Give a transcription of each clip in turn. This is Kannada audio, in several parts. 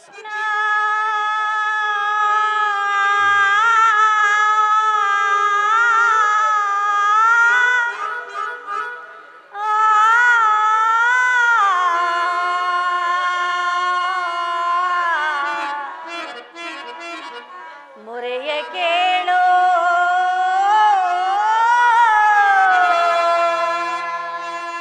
ಕೃಷ್ಣ ಮೊರೆಯ ಕೇಳೋ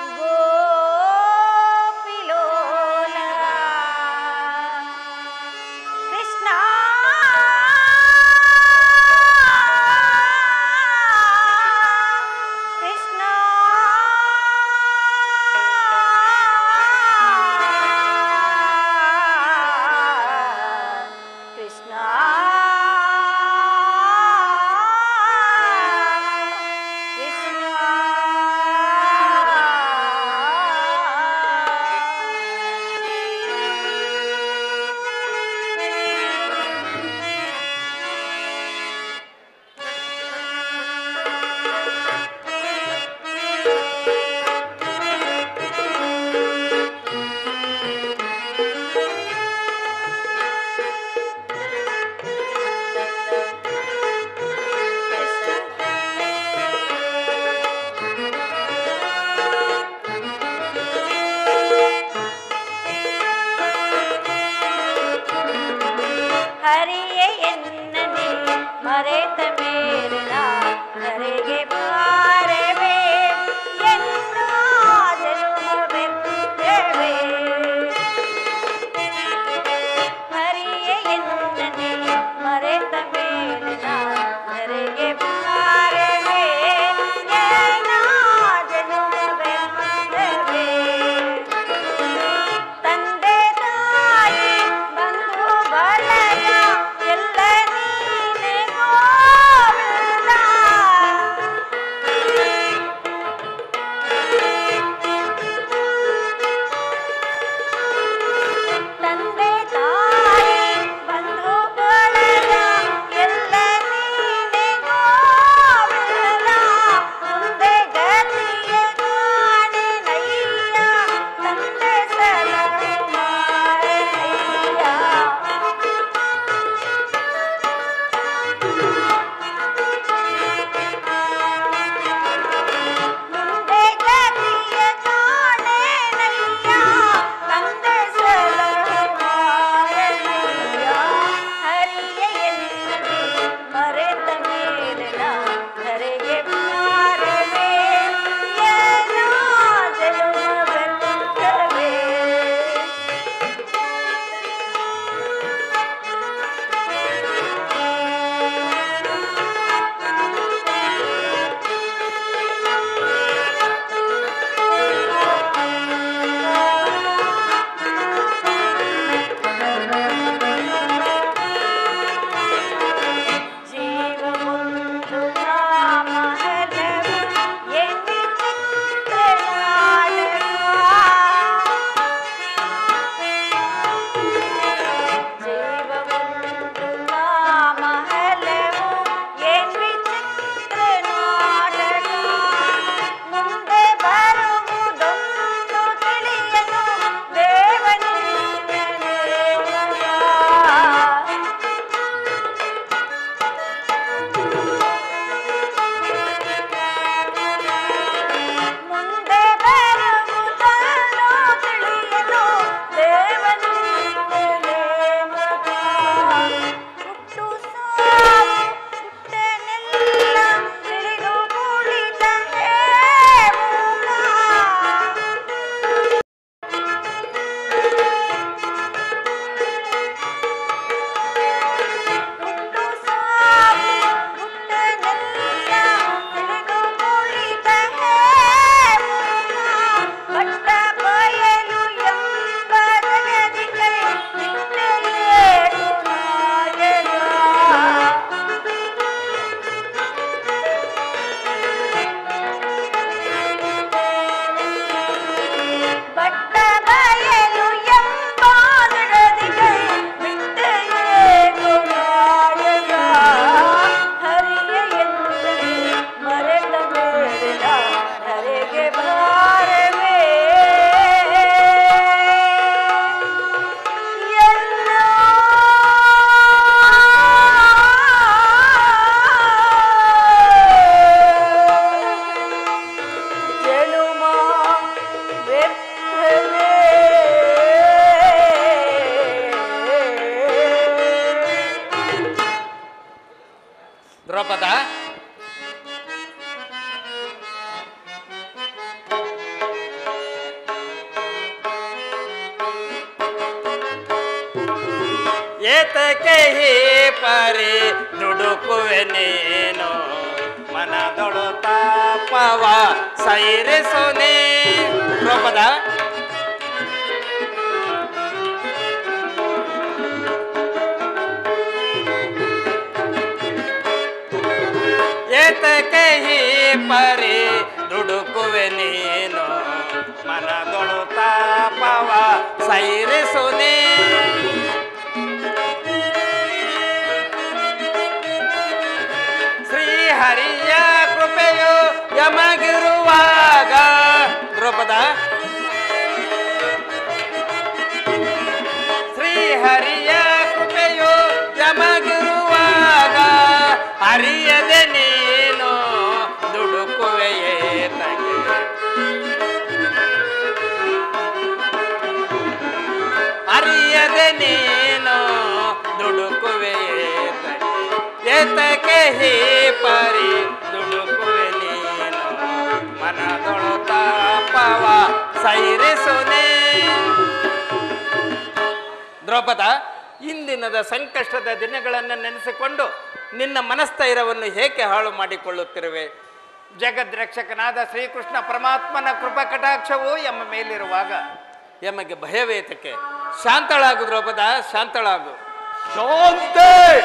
ಗೋಪಿಲೋಲ ಏತಕ್ಕೆ ಹೀ ಪರಿ ದುಡುಕುವೆ ನೀನು ಮನದೊಳು ತಾಪವ ಸೈರಿಸುನೇ ದ್ರೌಪದ ಏತಕ್ಕೆ ಹೀ ಪರಿ ದುಡುಕುವೆ ನೀನು ಮನದೊಳು ತಾಪವ ಸೈರಿಸುನೇ ಶ್ರೀಹರಿಯ ಕೃಪೆಯು ಯಮಗಿರುವಾಗ ದ್ರೌಪದ ಶ್ರೀಹರಿಯ ಕೃಪೆಯು ಯಮಗಿರುವಾಗ ಅರಿಯದೆ ನೀನು ದುಡುಕುವೆಯೇ ತಗೆ ಅರಿಯದೆ ನೀನು ದುಡುಕುವೆಯೇ ತಗೆ ಏತಕ್ಕೆ ಹೀ ಪರಿ ದುಡುಕುವೆ ನೀನು ಮನದೊಳು ತಾಪವ ಸೈರಿಸುನೇ ದ್ರೌಪದ ಇಂದಿನದ ಸಂಕಷ್ಟದ ದಿನಗಳನ್ನು ನೆನೆಸಿಕೊಂಡು ನಿನ್ನ ಮನಸ್ಥೈರ್ಯವನ್ನು ಹೇಗೆ ಹಾಳು ಮಾಡಿಕೊಳ್ಳುತ್ತಿರುವೆ ಜಗದ್ರಕ್ಷಕನಾದ ಶ್ರೀಕೃಷ್ಣ ಪರಮಾತ್ಮನ ಕೃಪಾ ಕಟಾಕ್ಷವು ಎಮ್ಮ ಮೇಲಿರುವಾಗ ಎಮಗೆ ಭಯವೇತಕ್ಕೆ ಶಾಂತಳಾಗು ದ್ರೌಪದ ಶಾಂತಳಾಗು ಶಾಂತಿ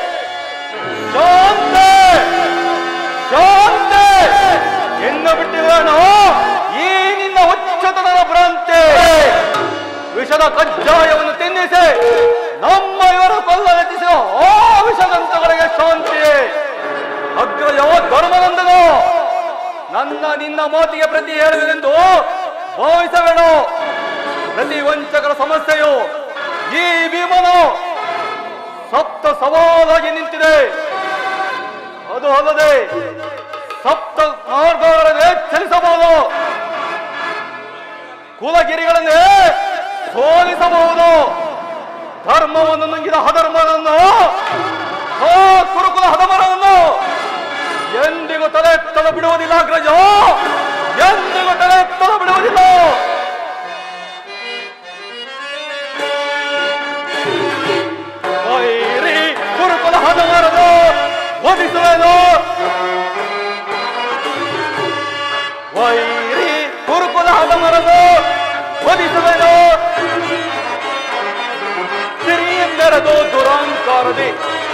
ಶಾಂತಿ ಶಾಂತಿ ಎನ್ನು ಬಿಟ್ಟಿವೇನು ಈ ನಿನ್ನ ಹುಚ್ಚತನದ ಭ್ರಾಂತಿ ವಿಷದ ಕಜ್ಜಾಯವನ್ನು ತಿನ್ನಿಸಿ ನಮ್ಮ ಇವರು ಕೊಲ್ಲ ಯತ್ನಿಸುವ ಆ ವಿಷದಂತಗಳಿಗೆ ಶಾಂತಿ ಅಗ್ರಯೋ ಧರ್ಮನಂದನು ನನ್ನ ನಿನ್ನ ಮಾತಿಗೆ ಪ್ರತಿ ಹೇಳುವುದೆಂದು ಭಾವಿಸಬೇಡ ಪ್ರತಿ ವಂಚಕರ ಸಮಸ್ಯೆಯು ಈ ಭೀಮನು ಸಪ್ತ ಸವಾಲಾಗಿ ನಿಂತಿದೆ ಅದು ಅಲ್ಲದೆ ಸಪ್ತ ಮಾರ್ಗಗಳನ್ನೇ ಚಲಿಸಬಹುದು ಕುಲಗಿರಿಗಳನ್ನೇ ಸೋಲಿಸಬಹುದು ಧರ್ಮವನ್ನು ನುಂಗಿದ ಹಧರ್ಮನನ್ನು ಆ ಕುರುಕುಲ ಹದಮರವನ್ನು ಎಂದಿಗೂ ತಲೆ ಎತ್ತಲು ಬಿಡುವುದಿಲ್ಲ ಅಗ್ರಜ ಎಂದಿಗೂ ತಲೆ ಎತ್ತಲು ಬಿಡುವುದಿಲ್ಲ ವೈರಿ ಕುರುಕುಲ ಹದಮರದು ವಧಿಸುವೆನು ವೈರಿ ಕುರುಕುಲ ಹದಮರದು ವಧಿಸುವೆನು ಸಿರಿಯಿಂದೆರೆದು ದುರಾಂಕಾರದಿ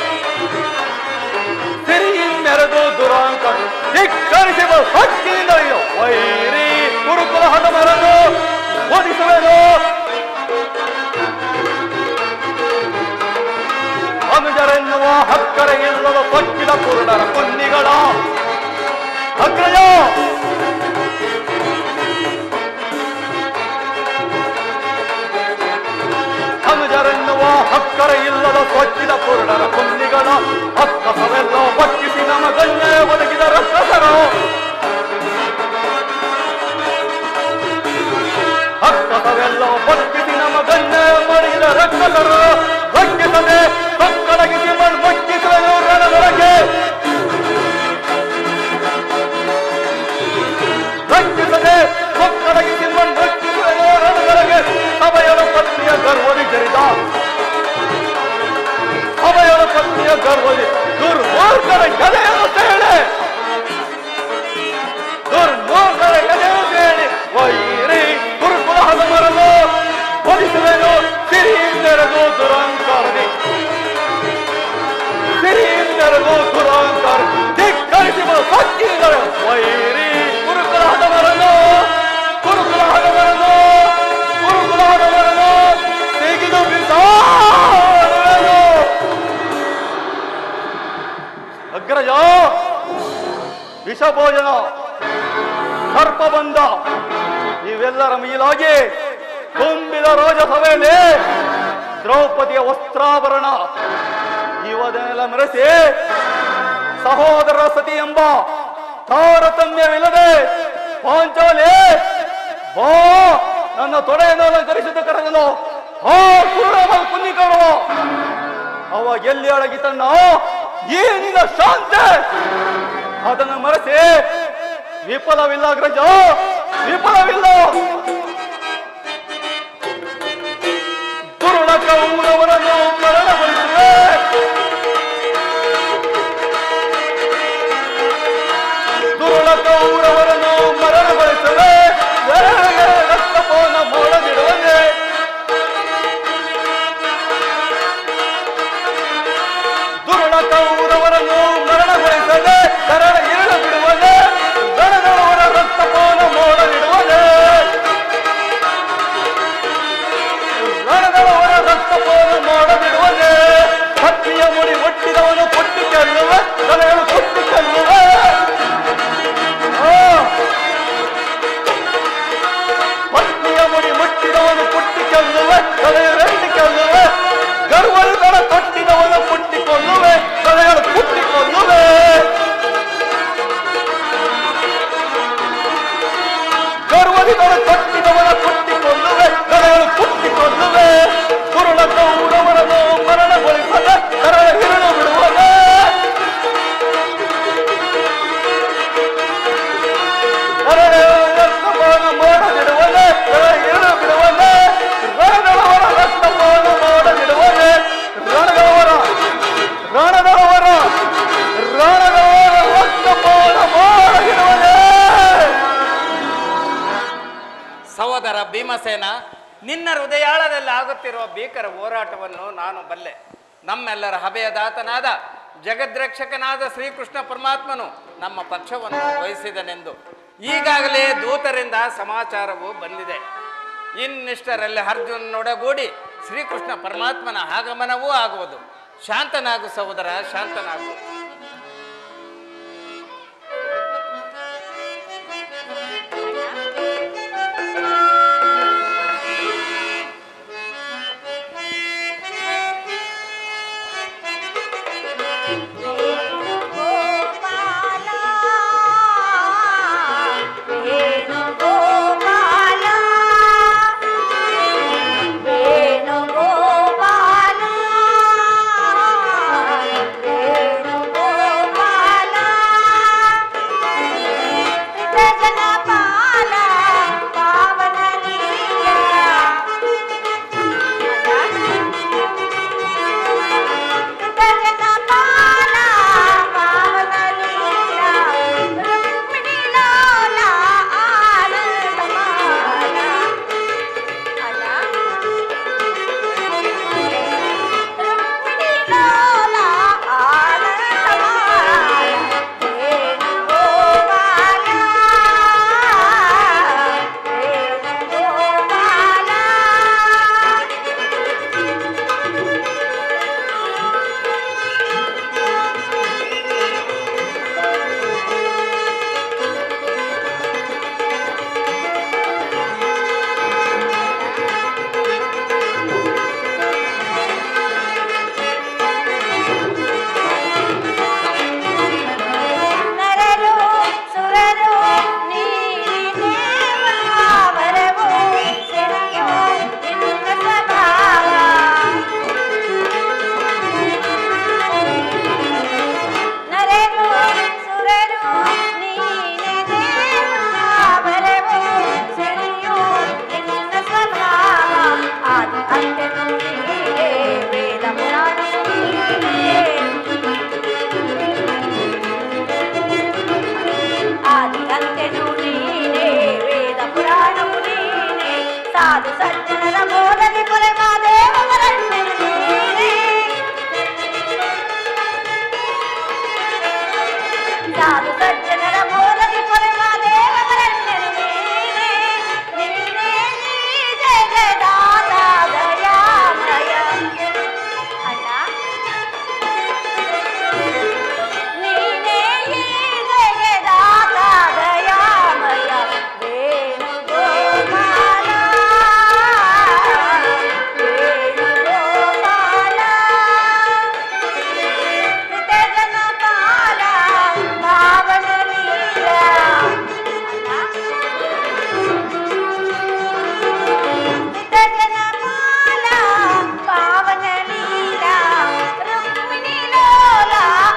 ಸಿರಿಯಿಂದೆರೆದು ದುರಾಂಕಾರ ಧಿಕ್ಕರಿಸಿ ಹಕ್ಕಿನಿಂದ ಇದು ವೈರಿ ಕುರುಕುಲ ಹದಮರದು ವಧಿಸುವೆನು ಅನುಜರೆನ್ನುವ ಹಕ್ಕರೆ ಇಲ್ಲದ ಕೊಚ್ಚಿದ ಕುರುಡರ ಕುನ್ನಿಗಳ ಅಗ್ರಯ ಅನುಜರೆನ್ನುವ ಹಕ್ಕರೆ ಇಲ್ಲದ ಕೊಚ್ಚಿದ ಕುರುಡರ ಕುನ್ನಿಗಳ ಅಕ್ಕಸವೆಲ್ಲ ಬಕ್ಕಿಸಿ ನಮಗನ್ನೇ ಒದಗಿದ ರಕ್ಕಸರು ಅಕ್ಕಸವೆಲ್ಲ ಬಕ್ಕಿಸಿ ನಮಗನ್ನೇ ಮಡಗಿದ ರಕ್ಕಸರು ಬಕ್ಕಿಸದೆ ಕಕ್ಕಡಗಿಸಿ ಮಣ್ಣು ಬಕ್ಕಿಸುವ ರಣದೊಳಗೆ ರಕ್ಷಿಸದೆ ಮಕ್ಕಳಿಗೆ ಮಣ್ಣು ಬಕ್ಕಿಸುವ ರಣದೊಳಗೆ ಸಭೆಯರ ಪತ್ನಿಯ ಗರ್ವದಿ ಜರಿದ ಸಭೆಯರ ಪತ್ನಿಯ ಗರ್ವದಿ ದುರ್ಮಾರ್ಗರ ಗದೆಯನ್ನು ತೇಳೆ ದುರ್ಮಾರ್ಗರ ಗದೆಯನ್ನು ತೇಳಿ ವೈರಿ ಗುರುಕುಲ ಹದಮರಲು ಹೊರಿಸುವೆನು ಸಿರಿಯಿಂದೆರದು ದುರಂಕಾರದಿ ಸಿರಿಯಿಂದೆರದು ದುರಂಕಾರ ಧಿಕ್ಕರಿಸಿ ಸಕ್ಕಿದ್ದಾರೆ ವೈರಿ ಗುರುಕುಲ ಹದಮರನು ಗುರುಕುಲ ಹದಮರನು ಗುರುಕುಲ ಹದಮರನು ತೆಗೆದು ಬಿಸಾಡುವೆನು ಅಗ್ರಜ ವಿಷಭೋಜನ ಸರ್ಪಬಂಧ ಇವೆಲ್ಲರ ಮೀಲಾಗಿ ತುಂಬಿದ ರಾಜಸಭೆಯಲ್ಲಿ ದ್ರೌಪದಿಯ ವಸ್ತ್ರಾಭರಣ ಇವದನ್ನೆಲ್ಲ ಮೆರೆಸಿ ಸಹೋದರ ಸತಿ ಎಂಬ ತಾರತಮ್ಯವಿಲ್ಲದೆ ಪಾಂಚಾಲಿ ಬಾ ನನ್ನ ತೊಡೆಯನ್ನು ಅಲಂಕರಿಸಿದ ಕರೆದನು ಆ ಕುರುಡ ಕುನ್ನಿಕರು ಅವ ಎಲ್ಲಿ ಅಡಗಿ ತನ್ನ ಏನಿನ ಶಾಂತಿ ಅದನ್ನು ಮರೆಸಿ ವಿಫಲವಿಲ್ಲ ಅಗ್ರಜ ವಿಫಲವಿಲ್ಲ ದುರುಳ ಕೌರವರನ್ನು ಮರಣಗೊಳಿಸುವೆ ಬದಿಗಳು ಕಟ್ಟಿದವನ ಕುಟ್ಟಿಕೊಳ್ಳುವೆ ಕರಳು ಕುಟ್ಟಿಕೊಳ್ಳುವೆ ಕುರುಳ ಕೌರವರನ್ನು ಮರಣಗೊಳಿಸದ ಕರಳ ಹಿರಳು ಬಿಡುವನೆ ಕರಳ ರಕ್ತಪಾನ ಮಾಡದಿಡುವನೆ ಕರಳ ಹಿರಳು ಬಿಡುವನೆ ರಣದಳವರ ರಕ್ತಪಾನ ಮಾಡದಿಡುವನೆ ರಣದಳವರ ರಣದಳವರ ರಣದಳವರ ರಕ್ತಪಾನ ಮಾಡದಿಡುವನೆ ಸಹೋದರ ಭೀಮಸೇನ ನಿನ್ನ ಹೃದಯಾಳದಲ್ಲಿ ಆಗುತ್ತಿರುವ ಭೀಕರ ಹೋರಾಟವನ್ನು ನಾನು ಬಲ್ಲೆ ನಮ್ಮೆಲ್ಲರ ಹಬೆಯದಾತನಾದ ಜಗದ್ರಕ್ಷಕನಾದ ಶ್ರೀಕೃಷ್ಣ ಪರಮಾತ್ಮನು ನಮ್ಮ ಪಕ್ಷವನ್ನು ವಹಿಸಿದನೆಂದು ಈಗಾಗಲೇ ದೂತರಿಂದ ಸಮಾಚಾರವು ಬಂದಿದೆ ಇನ್ನಿಷ್ಟರಲ್ಲಿ ಅರ್ಜುನನೊಡಗೂಡಿ ಶ್ರೀಕೃಷ್ಣ ಪರಮಾತ್ಮನ ಆಗಮನವೂ ಆಗುವುದು ಶಾಂತನಾಗು ಸಹೋದರ ಶಾಂತನಾಗು ವೇಣುಗೋಪಾಲ ವೇಣುಗೋಪಾಲ ವೇಣುಗೋಪಾಲ ವೇಣುಗೋಪಾಲ ತ್ರಿಜನಪಾಲ ಪಾವನ ಲೀಲಾ ತ್ರಿಜನಪಾಲ ಪಾವನ ಲೀಲಾ ರುಕ್ಮಿಣಿ ಲೋಲ ಆನಂದಮಾಲ ಅಲ ರುಕ್ಮಿಣಿ ಲೋಲ ಆನಂದಮಾಲ ವೇಣುಗೋಪಾಲ ವೇಣುಗೋಪಾಲ ನರರು ಸುರರು ನೀರಿನೇ ವರವು ಸೆಳೆಯೋ ನಿನ್ನ ಸ್ವಭಾವ ನರರು ಸುರರು ನೀನೆ ದೇವರವು ಸೆಳೆಯೋ ನಿನ್ನ ಸ್ವಭಾವ ಆದ ಅಂತ್ಯನು ನೀನೇ ವೇದ ಪುರಾಣ ಆದಿ ಅಂತ್ಯನು ನೀನೇ ವೇದ ಪುರಾಣವು ನೀನೇ ಸಾಧು ಸಜ್ಜನರ ಬೋಧನೆ ಕೊರೆವ ದೇವರನ್ನೆನು ನೀನೇ ಸಾಧು ಸಜ್ಜನರ ಬೋಧನೆ ಕೊರೆವ ದೇವರನ್ನೆನು ನೀನೇ ನೀನೇ ಈ ಜಗದಾದ ದಯಾಮಯ ಅಣ್ಣ ನೀನೇ ಈ ಜಗದಾತ ದಯಾಮಯ ವೇಣುಗೋಪಾಲ ವೇಣುಗೋಪಾಲ ಕೃತಜನಪಾಲ ಪಾವನ ಲೀಲಾ ಕೃತಜನಪಾಲ ಪಾವನ ಲೀಲಾ ರುಕ್ಮಿಣಿ ಲೋಲ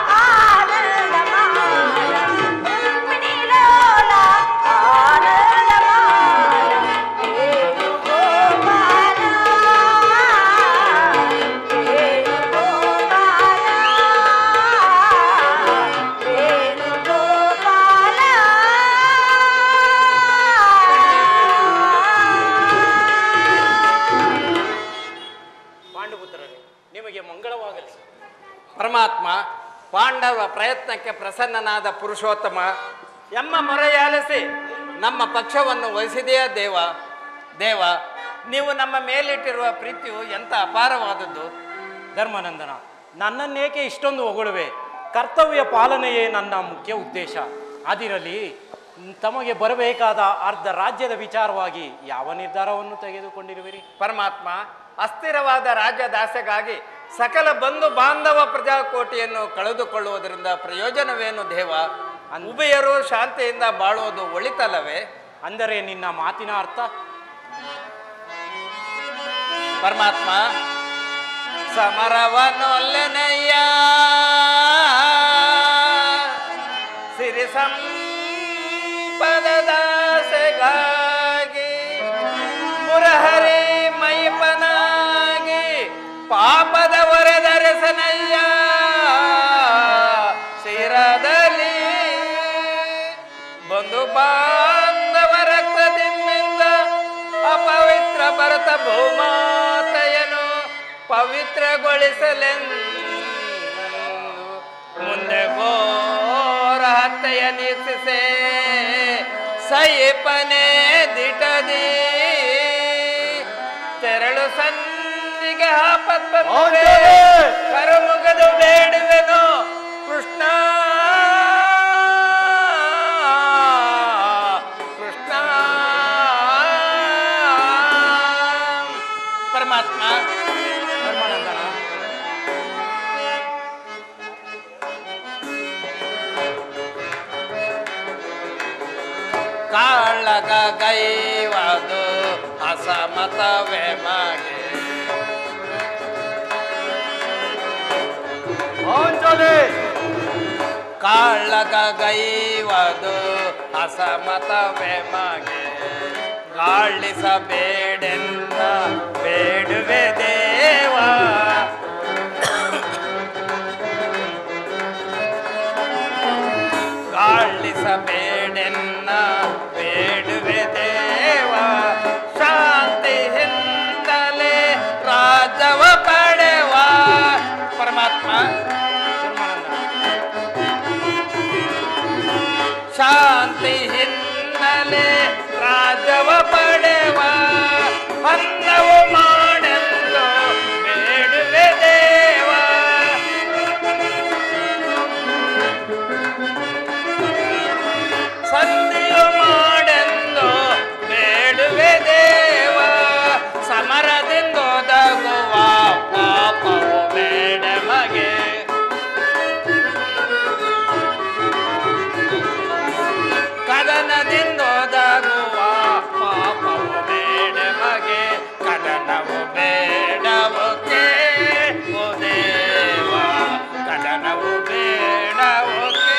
ಆನಂದಮಾಲ ರುಕ್ಮಿಣಿ ಲೋಲ ಆನಂದಮಾಲ ವೇಣುಗೋಪಾಲ ವೇಣುಗೋಪಾಲ ವೇಣುಗೋಪಾಲ ಪಾಂಡುಪುತ್ರರೇ ನಿಮಗೆ ಮಂಗಳವಾಗಲಿ ಪರಮಾತ್ಮ ಪಾಂಡವ ಪ್ರಯತ್ನಕ್ಕೆ ಪ್ರಸನ್ನನಾದ ಪುರುಷೋತ್ತಮ ಎಮ್ಮ ಮೊರೆಯಾಲಿಸಿ ನಮ್ಮ ಪಕ್ಷವನ್ನು ವಹಿಸಿದೆಯಾ ದೇವ ದೇವ ನೀವು ನಮ್ಮ ಮೇಲಿಟ್ಟಿರುವ ಪ್ರೀತಿಯು ಎಂಥ ಅಪಾರವಾದದ್ದು ಧರ್ಮನಂದನ ನನ್ನನ್ನೇಕೆ ಇಷ್ಟೊಂದು ಹೊಗಳುವೆ ಕರ್ತವ್ಯ ಪಾಲನೆಯೇ ನನ್ನ ಮುಖ್ಯ ಉದ್ದೇಶ ಅದಿರಲಿ ತಮಗೆ ಬರಬೇಕಾದ ಅರ್ಧ ರಾಜ್ಯದ ವಿಚಾರವಾಗಿ ಯಾವ ನಿರ್ಧಾರವನ್ನು ತೆಗೆದುಕೊಂಡಿರುವಿರಿ ಪರಮಾತ್ಮ ಅಸ್ಥಿರವಾದ ರಾಜ್ಯದಾಸೆಗಾಗಿ ಸಕಲ ಬಂಧು ಬಾಂಧವ ಪ್ರಜಾಕೋಟಿಯನ್ನು ಕಳೆದುಕೊಳ್ಳುವುದರಿಂದ ಪ್ರಯೋಜನವೇನು ದೇವ ಉಭಯರು ಶಾಂತಿಯಿಂದ ಬಾಳುವುದು ಒಳಿತಲ್ಲವೇ ಅಂದರೆ ನಿನ್ನ ಮಾತಿನ ಅರ್ಥ ಪರಮಾತ್ಮ ಸಮರವನೊಲ್ಲೆನಯ್ಯ ಸಿರಿ ಸಂಪದದಾಸೆಗಾಗಿ ಮುರಹರಿ ಮೈಪನಾಗಿ ಪಾಪದ ಹೊರೆದರಸನಯ್ಯ ಶಿರದಲ್ಲಿ ಬಂಧು ಬಾಂಧವ ರಕ್ತದಿಂಬಿಂದ ಅಪವಿತ್ರ ಭರತ ಭೂಮಾತೆಯನ್ನು ಪವಿತ್ರಗೊಳಿಸಲೆಂದು ಮುಂದೆ ಘೋರ ಹತ್ಯೆಯ ನೀಕ್ಷಿಸೆ ಸೈಪನೆ ದಿಟದಿ ತೆರಳು ಸಂದಿಗೆ ಹಾಪತ್ ಆಂಜನೇಯ! ಕರುಮುಗದು ಬೇಡುವೆನು ಕೃಷ್ಣ ಕೃಷ್ಣ ಪರಮಾತ್ಮ ಧರ್ಮಾನಂದನ ಕಾಳಗ ಗೈವದು ಅಸಮತವೇ ಮಾಡಿ ಆಂಜನೇಯ ಕಾಳಗ ಗೈವದು ಅಸಮತವೇ ಮಗೆ ಗಾಳಿಸಬೇಡೆಂದ ಬೇಡುವೆ ದೇವ ಗಾಳಿಸಬೇಡೆನ್ನ ಬೇಡುವೆ ದೇವ ಶಾಂತಿಯಿಂದಲೇ ರಾಜವ ಪಡೆವ ಪರಮಾತ್ಮ ಧರ್ಮಾನಂದನ ಶಾಂತಿ ಹಿನ್ನಲೆ ರಾಜವ ಪಡೆವ ಅನ್ನವು ಮಾಡೆಂದು ಬೇಡುವೆ ದೇವ ಸಂಧಿಯು ಮಾಡೆಂದು ಬೇಡುವೆ ದೇವ ಸಮರದಿಂದೊದಗುವ ಪಾಪವು ಬೇಡ ಮಗೆ ಕದನದಿಂದೊದಗುವ ಪಾಪವು ಬೇಡ ಮಗೆ ಕದನವು ಬೇಡವಕ್ಕೆ ಓ ದೇವ ಕದನವು ಬೇಡವಕ್ಕೆ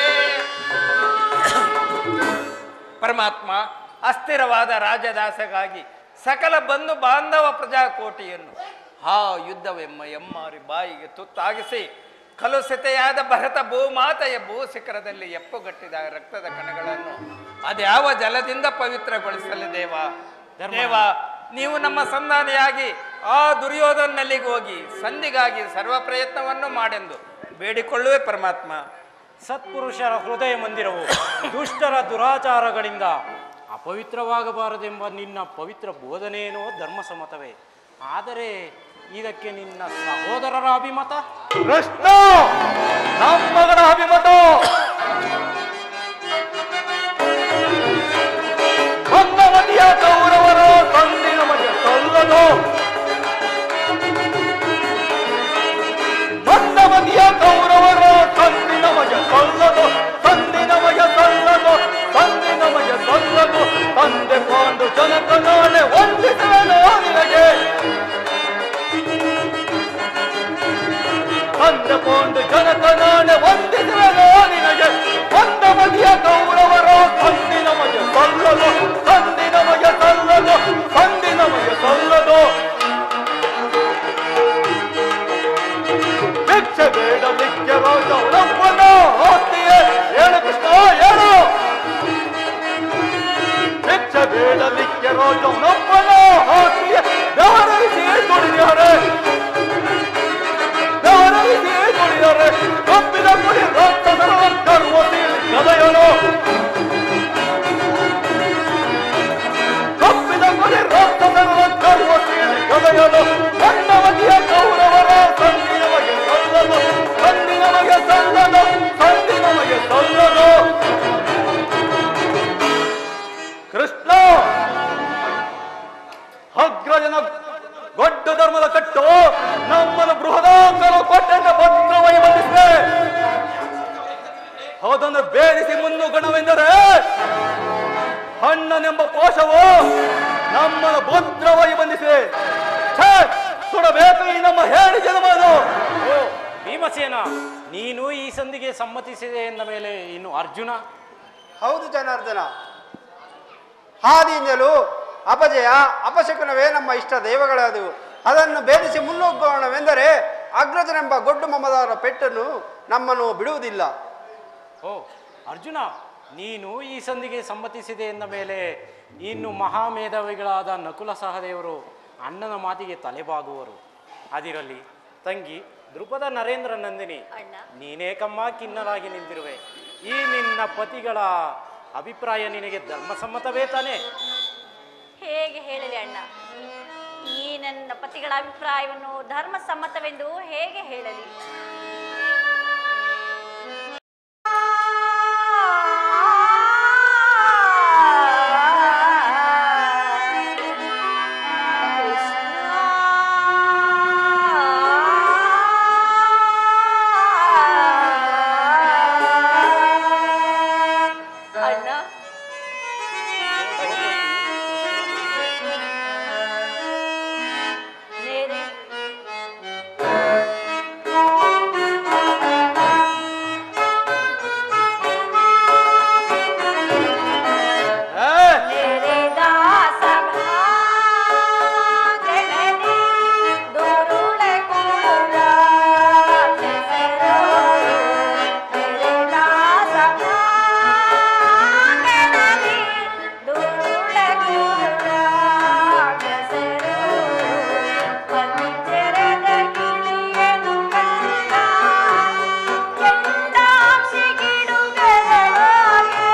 ಪರಮಾತ್ಮ ಅಸ್ಥಿರವಾದ ರಾಜದಾಸಗಾಗಿ ಸಕಲ ಬಂಧು ಬಾಂಧವ ಪ್ರಜಾಕೋಟಿಯನ್ನು ಹಾ ಯುದ್ಧವೆಮ್ಮ ಎಮ್ಮಾರಿ ಬಾಯಿಗೆ ತುತ್ತಾಗಿಸಿ ಕಲುಷಿತೆಯಾದ ಭರತ ಭೂಮಾತೆಯ ಭೂಶಿಖರದಲ್ಲಿ ಎಪ್ಪುಗಟ್ಟಿದ ರಕ್ತದ ಕಣಗಳನ್ನು ಅದ್ಯಾವ ಜಲದಿಂದ ಪವಿತ್ರಗೊಳಿಸಲಿ ದೇವ ದೇವ ನೀವು ನಮ್ಮ ಸಂಧಾನಿಯಾಗಿ ಆ ದುರ್ಯೋಧನಲ್ಲಿಗೆ ಹೋಗಿ ಸಂಧಿಗಾಗಿ ಸರ್ವ ಪ್ರಯತ್ನವನ್ನು ಮಾಡೆಂದು ಬೇಡಿಕೊಳ್ಳುವೆ ಪರಮಾತ್ಮ ಸತ್ಪುರುಷರ ಹೃದಯ ಮಂದಿರವು ದುಷ್ಟರ ದುರಾಚಾರಗಳಿಂದ ಅಪವಿತ್ರವಾಗಬಾರದೆಂಬ ನಿನ್ನ ಪವಿತ್ರ ಬೋಧನೆಯೇನೋ ಧರ್ಮಸಮ್ಮತವೇ ಆದರೆ ಇದಕ್ಕೆ ನಿನ್ನ ಸಹೋದರರ ಅಭಿಮತ ಕೃಷ್ಣ ನಮ್ಮ ಮಗನ ಅಭಿಮತ ಭಂಗವತಿಯ ಕೌರವರ ತಂದೆ ನಮಗೆ ಸಲ್ಲದು ಭಂಗವತಿಯ ಕೌರವರ ತಂದೆ ನಮಗೆ ಸಲ್ಲದು ತಂದೆ ನಮಗೆ ಸಲ್ಲದು ತಂದೆ ನಮಗೆ ಸಲ್ಲದು ತಂದೆ ಪಾಂಡು ಜನಕ ನಾಳೆ ವಂದಿಸುವೆನು ನಿನಗೆ ಅಂದಕೊಂಡು ಜನಕ ನಾಳೆ ವಂದಿಸುವೆನು ನಿನಗೆ ಒಂದ ಮದಿಯ ಕೌರವರ ತಂದಿ ನಮಗೆ ಸಲ್ಲದು ತಂದಿ ನಮಗೆ ಸಲ್ಲದು ತಂದಿ ನಮಗೆ ಸಲ್ಲದು ಭಿಕ್ಷೆ ಬೇಡ ಭಿಕ್ಷೆ ರೋಜವನಪ್ಪನ ಹೋಗ್ತೀಯೇ ಹೇಳು ಕೃಷ್ಣ ಹೇಳು ಭಿಕ್ಷೆ ಬೇಡ ಭಿಕ್ಷೆ ರೋಜವನಪ್ಪನ ಹೋಗ್ತೀಯೇ ದೇವರಿಸಿ ದುಡಿದಾರೆ ದೇವರಿಗೆ ನುಡಿದರೆ ಕಬ್ಬಿನ ಕುಡಿ ರಕ್ತದ ಕರ್ವತಿ ಗದಯನು ಕಬ್ಬಿನ ಕುಡಿ ರಕ್ತದ ಕರ್ವತಿ ಗದಯನು ಕಣ್ಣವತಿಯ ಕೌರವರ ಸಂಧಿ ನಮಗೆ ಸಲ್ಲದು ಸಂಧಿ ನಮಗೆ ಸಲ್ಲದು ಸಂಧಿ ನಮಗೆ ಸಲ್ಲದು ಕೃಷ್ಣ ಅಗ್ರಜನ ದೊಡ್ಡ ಧರ್ಮದ ಕಟ್ಟು ಅಣ್ಣನೆಂಬ ಪಾಶವು ನಮ್ಮನ್ನು ಭದ್ರವಾಗಿ ಬಂಧಿಸಿದೆ ಛೇ, ಸುಡಬೇಕು ಈ ನಮ್ಮ ಹೇಳಿ ಜನ್ಮನು ಓ ಭೀಮಸೇನ ನೀನು ಈ ಸಂಧಿಗೆ ಸಮ್ಮತಿಸಿದೆ ಎಂದ ಮೇಲೆ ಇನ್ನು ಅರ್ಜುನ ಹೌದು ಜನಾರ್ದನ ಹಾದಿಯಿಂದಲೂ ಅಪಜಯ ಅಪಶಕುನವೇ ನಮ್ಮ ಇಷ್ಟ ದೈವಗಳಾದವು ಅದನ್ನು ಭೇದಿಸಿ ಮುನ್ನುಗ್ಗೋಣವೆಂದರೆ ಅಗ್ರಜನೆಂಬ ಗೊಡ್ಡು ಮಮದಾರ ಪೆಟ್ಟನ್ನು ನಮ್ಮನ್ನು ಬಿಡುವುದಿಲ್ಲ ಓ ಅರ್ಜುನ ನೀನು ಈ ಸಂಧಿಗೆ ಸಮ್ಮತಿಸಿದೆ ಎಂದ ಮೇಲೆ ಇನ್ನು ಮಹಾಮೇಧಾವಿಗಳಾದ ನಕುಲ ಸಹದೇವರು ಅಣ್ಣನ ಮಾತಿಗೆ ತಲೆಬಾಗುವರು ಅದಿರಲಿ ತಂಗಿ ದೃಪದ ನರೇಂದ್ರ ನಂದಿನಿ ಅಣ್ಣ ನೀನೇ ಕಮ್ಮ ಕಿನ್ನರಾಗಿ ನಿಂತಿರುವೆ ಈ ನಿನ್ನ ಪತಿಗಳ ಅಭಿಪ್ರಾಯ ನಿನಗೆ ಧರ್ಮಸಮ್ಮತವೇ ತಾನೇ ಹೇಗೆ ಹೇಳಲಿ ಅಣ್ಣ ಈ ನನ್ನ ಪತಿಗಳ ಅಭಿಪ್ರಾಯವನ್ನು ಧರ್ಮ ಸಮ್ಮತವೆಂದು ಹೇಗೆ ಹೇಳಲಿ ಅಣ್ಣ ಮೇರೆ ಏ, मेरे दास भागने दुरुळ कुळा केसरो मेरे दास भागने दुरुळ कुळा केसरो पंजರದ ಗಿಳಿಯನು ಕಂಡ ಕೆಂದಾಕ್ಷಿ ಗಿಡುಗಳ ಹಾಗೆ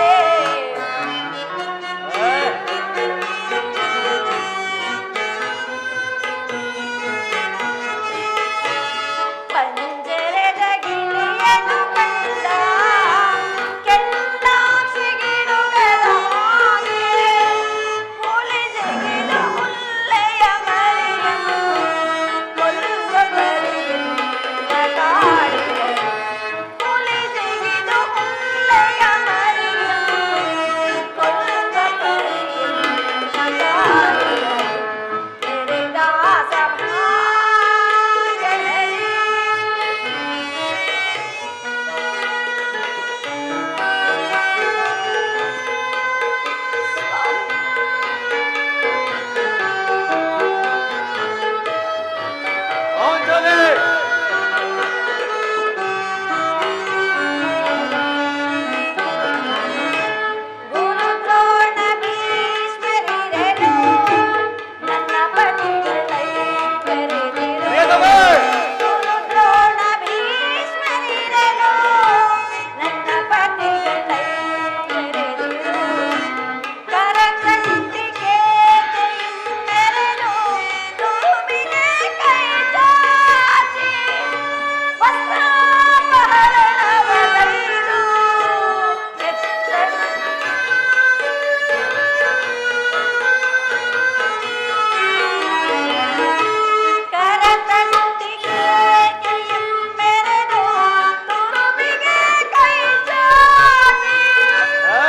ಪಂಜರದ ಗಿಳಿಯನು ಕಂಡ ಕೆಂದಾಕ್ಷಿ ಗಿಡುಗಳ ಹಾಗೆ ಹುಲಿ ಜಿಗಿದ ಹುಲ್ಲೆಯ ಮರಿಯನ್ನು ಕೊಲ್ಲುವ ಪರಿಯಿಂದ ಕಾಡಿದರು. ಹುಲಿ ಜಿಗಿದ ಹುಲ್ಲೆಯ ಮರಿಯನ್ನು ಕೊಲ್ಲುವ ಪರಿಯಿಂದ ಕಾಡಿದರು. तेरे दास भागने ಆಂಜನೇಯ ಗುರು ದ್ರೋಣ ಭೀಷ್ಮರಿರೆನು ನನ್ನ ಪತಿಗಳೈ ಕರೆದಿರು ವೇದವೇ ಗುರು ದ್ರೋಣ ಭೀಷ್ಮರಿರೆನು ನನ್ನ ಪತಿಗಳೈ ಕರೆದಿರು ಕರಕಂಟಿಗೆ ಮೆರೆನು ಭೂಮಿಗೆ ಕೈ ಚಾಚಿ ವಸ್ತ್ರಾಪಹರಣವಗೈದು ಎತ್ತರು ಕರತಂತಿಗೆ ಮೆರೆದು ತುರುಬಿಗೆ ಕೈ ಚಾಚಿ ಏ,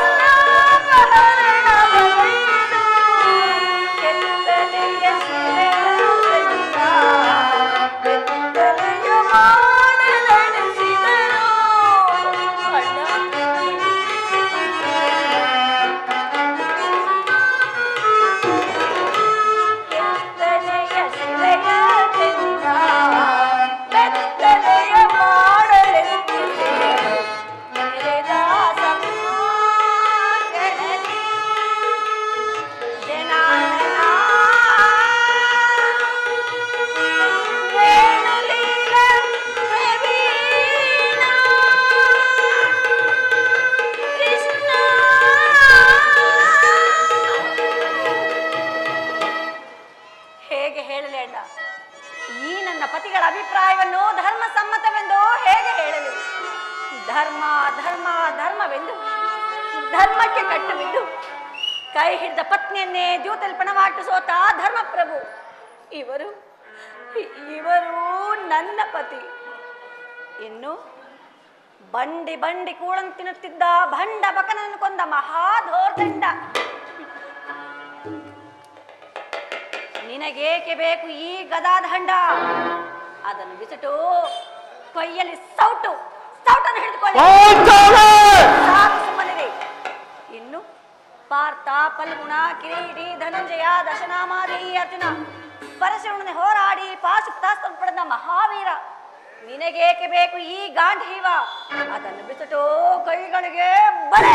ವಸ್ತ್ರಾಪಹರಣವಗೈದು ಕೆತ್ತನೆಯ ಶಿಲೆಯೊಳಗಿಂದ ಬೆತ್ತಲೆಯ ಮಾಡಲಡಿಸಿದರು ಕೆತ್ತನೆಯ ಶಿಲೆಯೊಳಗಿಂದ ಬೆತ್ತಲೆಯ ಮಾಡಲೆಂದಿದೆ ಮೇರೆ ದಾಸ ಮಾರ್ಗದಲ್ಲಿ ಜನಾರ್ದನ ವೇಣುಲೀಲ ಪ್ರವೀಣ ಕೃಷ್ಣ ಹೇಗೆ ಹೇಳಲಿ ಅಣ್ಣ ಈ ನನ್ನ ಪತಿಗಳ ಅಭಿಪ್ರಾಯವನ್ನು ಧರ್ಮ ಸಮ್ಮತವೆಂದು ಹೇಗೆ ಹೇಳಲಿ ಧರ್ಮ ಧರ್ಮ ಧರ್ಮವೆಂದು ಧರ್ಮಕ್ಕೆ ಕಟ್ಟು ಬಿದ್ದು ಕೈ ಹಿಡಿದ ಪತ್ನಿಯನ್ನೇ ದ್ಯೂತಲ್ಪಣವಾಟು ಸೋತ ಧರ್ಮಪ್ರಭು ಇವರು ಇವರು ನನ್ನ ಪತಿ ಇನ್ನು ಬಂಡಿ ಬಂಡಿ ಕೂಳನ್ ತಿನ್ನುತ್ತಿದ್ದ ಭಂಡ ಬಕನನ್ನು ಕೊಂದ ಮಹಾಧೋರ್ದಂಡ ನಿನಗೇಕೆ ಬೇಕು ಈ ಗದಾದಂಡ ಅದನ್ನು ಬಿಸಿಟು ಕೈಯಲ್ಲಿ ಸೌಟು ಸೌಟನ್ನು ಹಿಡಿದುಕೊಳ್ಳಿ ಸಾಕು ಸುಮ್ಮನಿರಿ ಇನ್ನು ಪಾರ್ಥ ಫಲ್ಗುಣ ಕಿರೀಟಿ ಧನಂಜಯ ದಶನಾಮಾದಿ ಅರ್ಜುನ ಪರಶುರನೇ ಹೋರಾಡಿ ಪಾಶುಪ್ತಾಸ್ತ್ರ ಪಡೆದ ಮಹಾವೀರ ನಿನಗೇಕೆ ಬೇಕು ಈ ಗಾಂಧೀವ ಅದನ್ನು ಬಿಸಿಟು ಕೈಗಳಿಗೆ ಬರೆ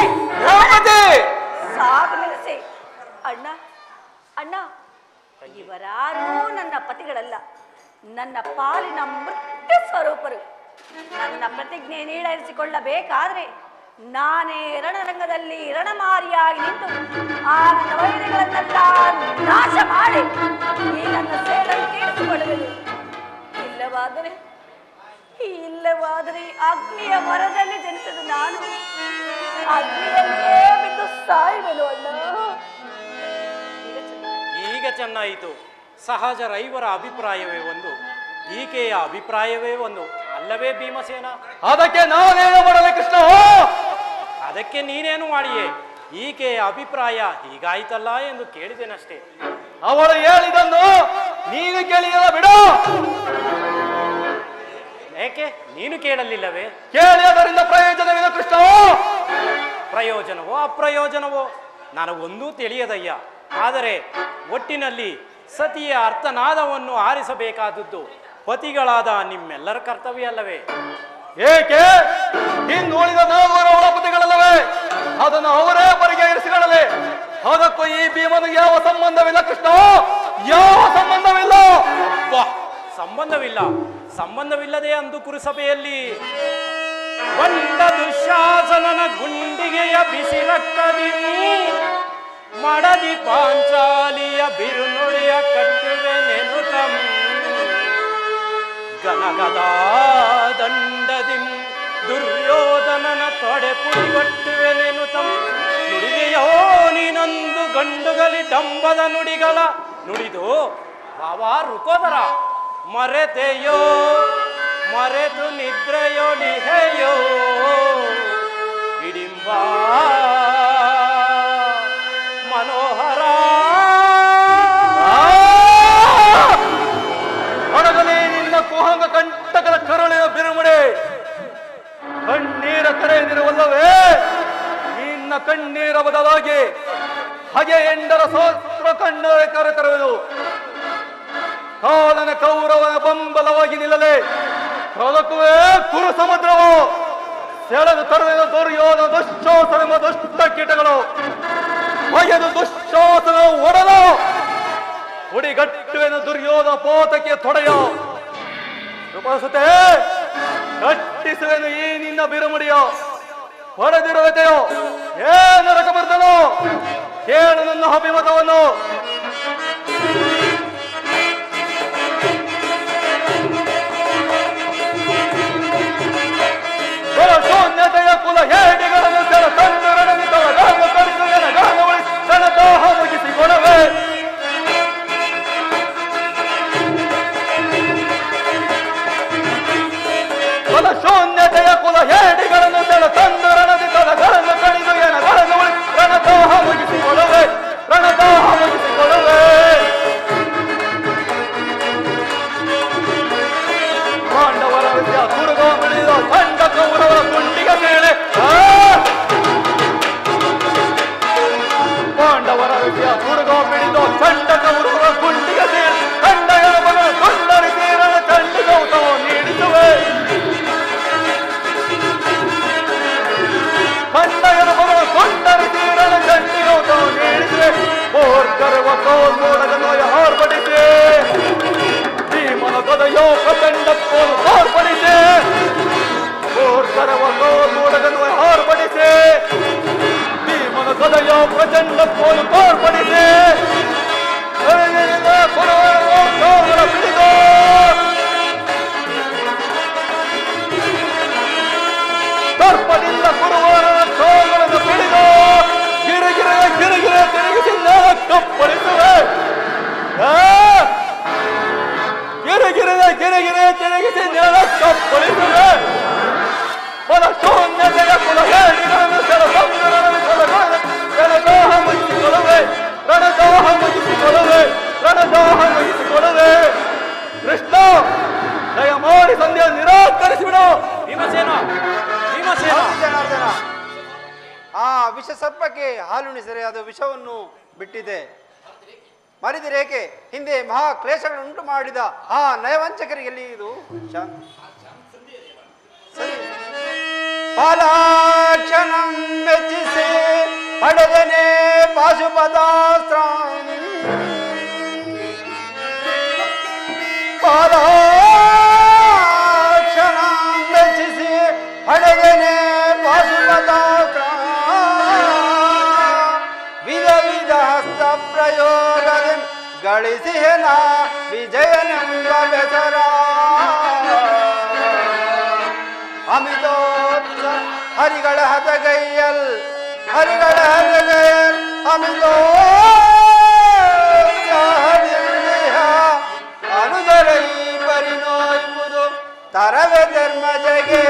ಸಾಕು ನಿಲ್ಲಿಸಿ ಅಣ್ಣ ಅಣ್ಣ ಇವರಾರೂ ನನ್ನ ಪತಿಗಳಲ್ಲ ನನ್ನ ಪಾಲಿನ ಮೃತ್ಯು ಸ್ವರೂಪರು ನನ್ನ ಪ್ರತಿಜ್ಞೆ ನೀಡರಿಸಿಕೊಳ್ಳಬೇಕಾದ್ರೆ ನಾನೇ ರಣರಂಗದಲ್ಲಿ ರಣಮಾರಿಯಾಗಿ ನಿಂತು ಆ ನನ್ನ ವೈರಿಗಳನ್ನೆಲ್ಲ ನಾಶ ಮಾಡಿ ಈ ನನ್ನ ಸೇಡನ್ನು ತೀರಿಸಿಕೊಳ್ಳುವೆನು ಇಲ್ಲವಾದರೆ ಇಲ್ಲವಾದರೆ ಅಗ್ನಿಯ ಮರದಲ್ಲಿ ಜನಿಸಿದ ನಾನು ಅಗ್ನಿಯಲ್ಲಿಯೇ ಬಿದ್ದು ಸಾಯುವೆನು ಅಣ್ಣ ಈಗ ಚೆನ್ನಾಗಿ ಈಗ ಚೆನ್ನಾಯಿತು ಸಹಜ ರೈವರ ಅಭಿಪ್ರಾಯವೇ ಒಂದು ಈಕೆಯ ಅಭಿಪ್ರಾಯವೇ ಒಂದು ಅಲ್ಲವೇ ಭೀಮಸೇನ ಅದಕ್ಕೆ ನಾನೇನು ಮಾಡಲಿ ಕೃಷ್ಣ ಅದಕ್ಕೆ ನೀನೇನು ಮಾಡಿಯೇ ಈಕೆಯ ಅಭಿಪ್ರಾಯ ಹೀಗಾಯ್ತಲ್ಲ ಎಂದು ಕೇಳಿದೆನಷ್ಟೇ ಅವಳು ಹೇಳಿದನ್ನು ನೀನು ಕೇಳಿದ ಬಿಡು ಏಕೆ ನೀನು ಕೇಳಲಿಲ್ಲವೇ ಕೇಳಿ ಅದರಿಂದ ಪ್ರಯೋಜನವಿಲ್ಲ ಕೃಷ್ಣ ಪ್ರಯೋಜನವೋ ಅಪ್ರಯೋಜನವೋ ನನಗೊಂದೂ ತಿಳಿಯದಯ್ಯ ಆದರೆ ಒಟ್ಟಿನಲ್ಲಿ ಸತಿಯ ಅರ್ಥನಾದವನ್ನು ಆರಿಸಬೇಕಾದದ್ದು ಪತಿಗಳಾದ ನಿಮ್ಮೆಲ್ಲರ ಕರ್ತವ್ಯ ಅಲ್ಲವೇ ಏಕೆ ಇನ್ನುಳಿದ ನಾಲ್ವರ ಒಳಪತಿಗಳಲ್ಲವೇ ಅದನ್ನು ಅವರೇ ಪರಿಗಣಿಸಿಕೊಳ್ಳಲಿ ಅದಕ್ಕೂ ಈ ಭೀಮನಿಗೆ ಯಾವ ಸಂಬಂಧವಿಲ್ಲ ಕೃಷ್ಣ ಯಾವ ಸಂಬಂಧವಿಲ್ಲ ಅಬ್ಬಾ ಸಂಬಂಧವಿಲ್ಲ ಸಂಬಂಧವಿಲ್ಲದೆ ಅಂದು ಕುರುಸಭೆಯಲ್ಲಿ ಬಂಡ ದುಶಾಸನನ ಗುಂಡಿಗೆಯ ಬಿಸಿರಕ್ಕದಿ ಮಡದಿ ಪಾಂಚಾಲಿಯ ಬಿರುನುಡಿಯ ಕಟ್ಟುವೆ ನೆನುತಂ ಗನಗದ ದಂಡದಿಂ ದುರ್ಯೋಧನನ ತೊಡೆ ಪುಡಿಗೊಟ್ಟುವೆ ನೆನುತಂ ನುಡಿದೆಯೋ ನೀನೊಂದು ಗಂಡುಗಲಿ ಡಂಬದ ನುಡಿಗಳ ನುಡಿದು ಬಾವಾ ರುಕೋದರ ಮರೆತೆಯೋ ಮರೆತು ನಿದ್ರೆಯೊಡಿಹೆಯೋ ಹಿಡಿಂಬ ಮನೋಹರ ಹೊರಗಲೇ ನಿನ್ನ ಕುಹಂಗ ಕಂಟಕದ ಕರುಳಿನ ಬಿರುಮುಡೆ ಕಣ್ಣೀರ ಕರೆಯದಿರುವಲ್ಲವೇ ನಿನ್ನ ಕಣ್ಣೀರ ಬದಲಾಗಿ ಹಗೆ ಎಂಡರ ಸಹಸ್ರ ಕಣ್ಣರ ಕರೆ ತರುವುದು ಕಾಲನ ಕೌರವನ ಬಂಬಲವಾಗಿ ನಿಲ್ಲಲೆ ಕಲಕುವೆ ಕುರು ಸಮುದ್ರವು ಸೆಳೆದು ತರುವುದು ದುರ್ಯೋಧನ ದುಶ್ಶಾಸನ ದುಷ್ಟ ಕೀಟಗಳು ಹೊಗೆದು ದುಶ್ಶಾಸನ ಒಡಲು ಉಡಿಗಟ್ಟುವೆನು ದುರ್ಯೋಧ ಪೋತಕ್ಕೆ ತೊಡೆಯೋ ಕೃಪಾಸುತೆ ಕಟ್ಟಿಸುವೆನು ಈ ನಿನ್ನ ಬಿರುಮುಡಿಯೋ ಹೊಡೆದಿರುವೆತೆಯೋ ಏನು ರಕಬರ್ದನು ಕೇಳು ನನ್ನ ಅಭಿಮತವನ್ನು ಶೂನ್ಯತೆಯ ಕುಲ ಹೇಡಿಗಳನ್ನು ಸೆಳ ತಂದು ರಣನಿದ್ದವ ಗಾಂಗ ಕಡಿದು ಎನ ಗಾಂಗ ಉಳಿಸಿ ತನ್ನ ದಾಹ ಮುಗಿಸಿಕೊಡವೆ ಕುಲ ಶೂನ್ಯತೆಯ ಕುಲ ಹೇಡಿಗಳನ್ನು ಸೆಳ ತಂದು ರಣನಿದ್ದವ ಗಾಂಗ ಕಡಿದು ಎನ ಗಾಂಗ ಉಳಿಸಿ ರಣದಾಹ ಮುಗಿಸಿಕೊಡವೆ ರಣದಾಹ ಮುಗಿಸಿಕೊಡವೆ ಪಾಂಡವರ ವಿದ್ಯ ದುರ್ಗ ಬೆಳೆದ ತಂಡ ಕೌರವರ ಗುಂಡಿಗೆ ಮೇಲೆ ಪಾಂಡವರ ವಿದ್ಯ ದುರ್ಗ ಬೆಳೆದ ತಂಡ ಕೌರವರ ಗುಂಡಿಗೆ ಸೇರಿ ತಂಡ ಮಗಳ ಕೊಂಡರಿ ತೀರನ ತಂಡ ಗೌತಮ ನೀಡಿಸುವೆ ಕಂಡಯನ ಮಗಳ ಕೊಂಡರಿ ತೀರನ ತಂಡ ಗೌತಮ ನೀಡಿಸುವೆ ಓರ್ಗರ್ವ ಕೋಲ್ ನೋಡದ ನೋಯ ಹಾರ್ಪಡಿಸಿ ಭೀಮನ ಗದಯೋ ಪ್ರಚಂಡಕ್ಕೋಲು ಹಾರ್ಪಡಿಸಿ ಓರ್ಗರವ ಕೋಲ್ ನೋಡದನ್ನು ಹಾರ್ಪಡಿಸಿ ಭೀಮನ ಗದಯೋ ಪ್ರಚಂಡಕ್ಕೋಲು ಹಾರ್ಪಡಿಸಿ ಅದು ವಿಷವನ್ನು ಬಿಟ್ಟಿದೆ ಮರಿದಿರೇಕೆ ಹಿಂದೆ ಮಹಾ ಕ್ಲೇಶಗಳನ್ನುಂಟು ಮಾಡಿದ ಆ ನಯವಂಚಕರಿಗೆ ಎಲ್ಲಿ ಇದು ಶಾಂತಿ ಸರಿ ಪಾಲಾಕ್ಷಣಂ ಮೆಚ್ಚಿಸಿ ಪಡೆದನೆ ಪಾಶುಪದಾಸ್ತ್ರ ಪಾಲಾಕ್ಷಣಂ ಮೆಚ್ಚಿಸಿ ಪಡೆದನೆ ಪಾಶುಪದಾಸ್ತ್ರ ವಿಧ ವಿಧ ಹಸ್ತ ಪ್ರಯೋಗದ ಗಳಿಸಿಹೆನ ವಿಜಯನೆಂಬ ಬೆಸರ ಅಮಿತೋತ್ಸ ಹರಿಗಳ ಹತಗೈಯಲ್ ಹರಿಗಳ ಹತಗೈಯಲ್ ಅಮಿತೋತ್ಸಾಹದಿಂದಿಹ ಅನುದರೈ ಪರಿನೋಯುವುದು ತರವೆ ಧರ್ಮಜಗೆ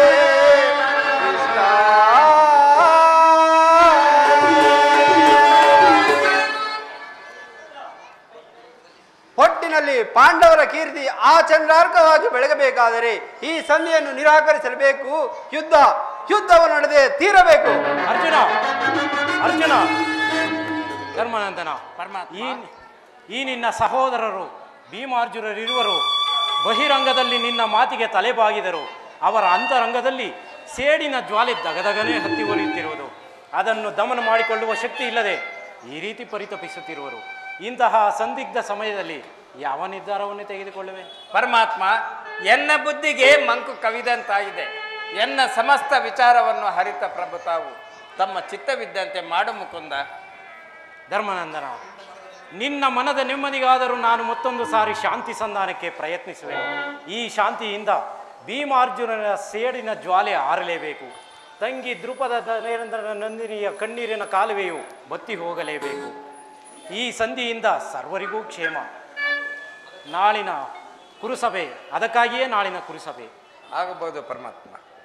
ಹೊಟ್ಟಿನಲ್ಲಿ ಪಾಂಡವರ ಕೀರ್ತಿ ಆ ಚಂದ್ರಾರ್ಕವಾಗಿ ಬೆಳಗಬೇಕಾದರೆ ಈ ಸಂಧಿಯನ್ನು ನಿರಾಕರಿಸಲೇಬೇಕು ಯುದ್ಧ ಯುದ್ಧವನ್ನು ನಡೆದೇ ತೀರಬೇಕು ಅರ್ಜುನ ಅರ್ಜುನ ಧರ್ಮನಂದನ ಪರಮಾತ್ಮ. ಈ ಈ ನಿನ್ನ ಸಹೋದರರು ಭೀಮಾರ್ಜುನರಿರುವರು ಬಹಿರಂಗದಲ್ಲಿ ನಿನ್ನ ಮಾತಿಗೆ ತಲೆಬಾಗಿದರು ಅವರ ಅಂತರಂಗದಲ್ಲಿ ಸೇಡಿನ ಜ್ವಾಲೆ ದಗದಗನೆ ಹತ್ತಿ ಉರಿಯುತ್ತಿರುವುದು ಅದನ್ನು ದಮನ ಮಾಡಿಕೊಳ್ಳುವ ಶಕ್ತಿ ಇಲ್ಲದೆ ಈ ರೀತಿ ಪರಿತಪಿಸುತ್ತಿರುವರು ಇಂತಹ ಸಂದಿಗ್ಧ ಸಮಯದಲ್ಲಿ ಯಾವ ನಿರ್ಧಾರವನ್ನು ತೆಗೆದುಕೊಳ್ಳುವೆ ಪರಮಾತ್ಮ ಎನ್ನ ಬುದ್ಧಿಗೆ ಮಂಕು ಕವಿದಂತಾಗಿದೆ ಎನ್ನ ಸಮಸ್ತ ವಿಚಾರವನ್ನು ಹರಿತ ಪ್ರಭು ತಾವು ತಮ್ಮ ಚಿತ್ತವಿದ್ದಂತೆ ಮಾಡು ಮುಕುಂದ ಧರ್ಮನಂದನ ನಿನ್ನ ಮನದ ನೆಮ್ಮದಿಗಾದರೂ ನಾನು ಮತ್ತೊಂದು ಸಾರಿ ಶಾಂತಿ ಸಂಧಾನಕ್ಕೆ ಪ್ರಯತ್ನಿಸುವೆನು ಈ ಶಾಂತಿಯಿಂದ ಭೀಮಾರ್ಜುನನ ಸೇಡಿನ ಜ್ವಾಲೆ ಆರಲೇಬೇಕು ತಂಗಿ ದೃಪದ ನರೇಂದ್ರನ ನಂದಿನಿಯ ಕಣ್ಣೀರಿನ ಕಾಲುವೆಯು ಬತ್ತಿ ಹೋಗಲೇಬೇಕು ಈ ಸಂಧಿಯಿಂದ ಸರ್ವರಿಗೂ ಕ್ಷೇಮ ನಾಳಿನ ಕುರುಸಭೆ ಅದಕ್ಕಾಗಿಯೇ ನಾಳಿನ ಕುರುಸಭೆ ಆಗಬಹುದು ಪರಮಾತ್ಮ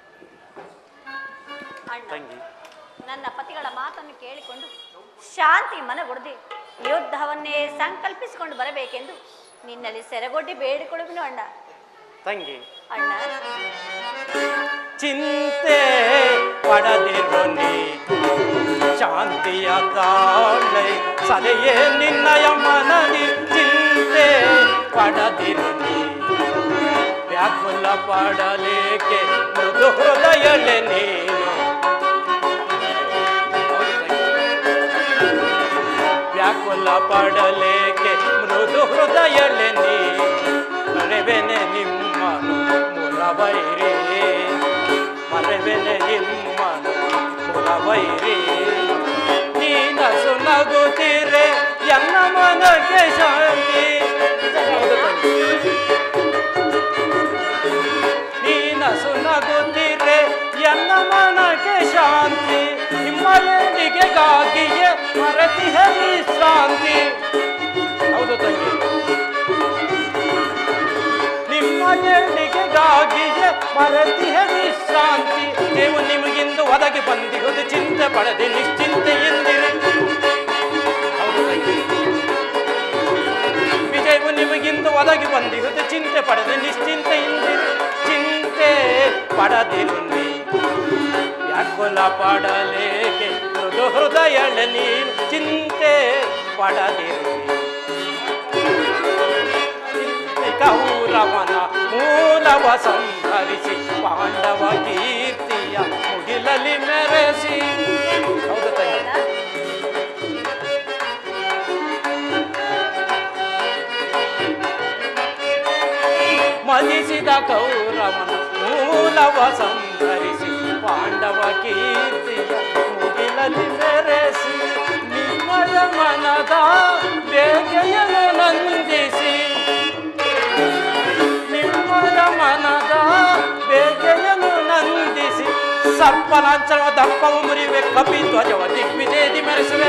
ಅಣ್ಣ ತಂಗಿ ನನ್ನ ಪತಿಗಳ ಮಾತನ್ನು ಕೇಳಿಕೊಂಡು ಶಾಂತಿ ಮನಗೊಡದೆ ಯುದ್ಧವನ್ನೇ ಸಂಕಲ್ಪಿಸಿಕೊಂಡು ಬರಬೇಕೆಂದು ನಿನ್ನಲ್ಲಿ ಸೆರಗೊಡ್ಡಿ ಬೇಡಿಕೊಳ್ಳುವೆನು ಅಣ್ಣ ತಂಗಿ ಅಣ್ಣ ಚಿಂತೆ ಪಡದಿರು ನೀ ಶಾಂತಿಯ ತಾಳೆ ಸದೆಯೇ ನಿನ್ನಯ ಮನದಿ ಚಿಂತೆ ಪಡದಿರು ನೀ ವ್ಯಾಕುಲ ಪಡಲೇಕೆ ಮೃದು ಹೃದಯಳೆ ನೀನು ವ್ಯಾಕುಲ ಪಡಲೇಕೆ ಮೃದು ಹೃದಯಳೆ ನೀ ಮರೆವೆನೆ ನಿಮ್ಮನು ಮುಲವೈರಿ ಮರೆವೆನೆ ನಿಮ್ಮನು ಮುಲವೈರಿ ನೀನಸು ನಗುತ್ತಿರೆ ಎನ್ನ ಮನಕ್ಕೆ ಶಾಂತಿ ಹೌದು ತಂಗಿ. ನೀನಸು ನಗುತ್ತಿರೆ ಎನ್ನ ಮನಕ್ಕೆ ಶಾಂತಿ ನಿಮ್ಮ ಏಳಿಗೆಗಾಗಿಯೇ ಮರತಿಹ ವಿಶ್ರಾಂತಿ ಹೌದು ತಂಗಿ ನಿಮ್ಮ ಏಳಿಗೆಗಾಗಿಯೇ ಮರತಿಹ ವಿಶ್ರಾಂತಿ ನೀವು ನಿಮಗಿಂದು ಒದಗಿ ಬಂದಿರುವುದು ಚಿಂತೆ ಪಡೆದೆ ನಿಶ್ಚಿಂತೆಯಿಂದಿರಿ ಹೌದು ತಂಗಿ ವಿಜಯವು ನಿಮಗಿಂದು ಒದಗಿ ಬಂದಿರುವುದು ಚಿಂತೆ ಪಡೆದೆ ನಿಶ್ಚಿಂತೆಯಿಂದಿರಿ ಚಿಂತೆ ಪಡದಿರು ನೀ ವ್ಯಾಕುಲ ಪಡಲೇಕೆ ಮೃದು ಹೃದಯಳ ನೀನು ಚಿಂತೆ ಪಡದಿರು ನೀ ಕೌರವನ ಮೂಲವ ಸಂಹರಿಸಿ ಪಾಂಡವ ಕೀರ್ತಿಯ ಮುಗಿಲಲಿ ಮೆರೆಸಿ ಹೌದು ತಂಗಿ ಮದಿಸಿದ ಕೌರವನ ಮೂಲವ ಸಂಹರಿಸಿ ಪಾಂಡವ ಕೀರ್ತಿಯ ಮುಗಿಲಲಿ ಮೆರೆಸಿ ನಿಮ್ಮಯ ಮನದ ಬೇಗೆಯನ್ನು ನಂದಿಸಿ ನಿಮ್ಮಯ ಮನದ ಬೇಗೆಯನ್ನು ನಂದಿಸಿ ಸರ್ಪಲಾಂಛನ ದಪ್ಪವು ಮುರಿವೆ ಕಪಿ ಧ್ವಜವ ದಿಗ್ವಿಜಯದಿ ಮೆರೆಸುವೆ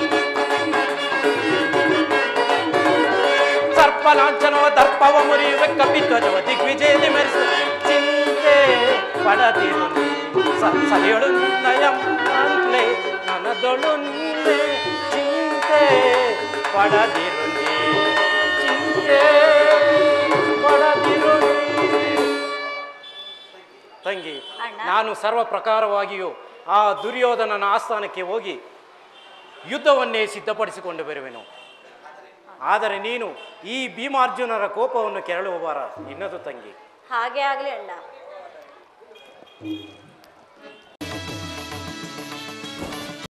ಸರ್ಪಲಾಂಛನವ ದರ್ಪವ ಮುರಿಯುವೆ ಕಪಿಧ್ವಜವ ದಿಗ್ವಿಜಯದಿ ಮೆರೆಸು ಚಿಂತೆ ಪಡದಿರು ನೀ. ಸ- ಸರಿಯೊಳು ನಯಂ ಅಂತ್ಲೆ ನನದೊಳು ನಿನ್ನೆ ಚಿಂತೆ ಪಡದಿರು ನೀ. ಚಿಂತೆ ಪಡದಿರು ನೀ. ತಂಗಿ ಅಣ್ಣ. ನಾನು ಸರ್ವ ಪ್ರಕಾರವಾಗಿಯೂ ಆ ದುರ್ಯೋಧನನ ಆಸ್ಥಾನಕ್ಕೆ ಹೋಗಿ ಯುದ್ಧವನ್ನೇ ಸಿದ್ಧಪಡಿಸಿಕೊಂಡು ಬರುವೆನು ಆದರೆ ನೀನು ಈ ಭೀಮಾರ್ಜುನರ ಕೋಪವನ್ನು ಕೆರಳುವವರ ಇನ್ನದು ತಂಗಿ ಹಾಗೆ ಆಗ್ಲಿ ಅಣ್ಣ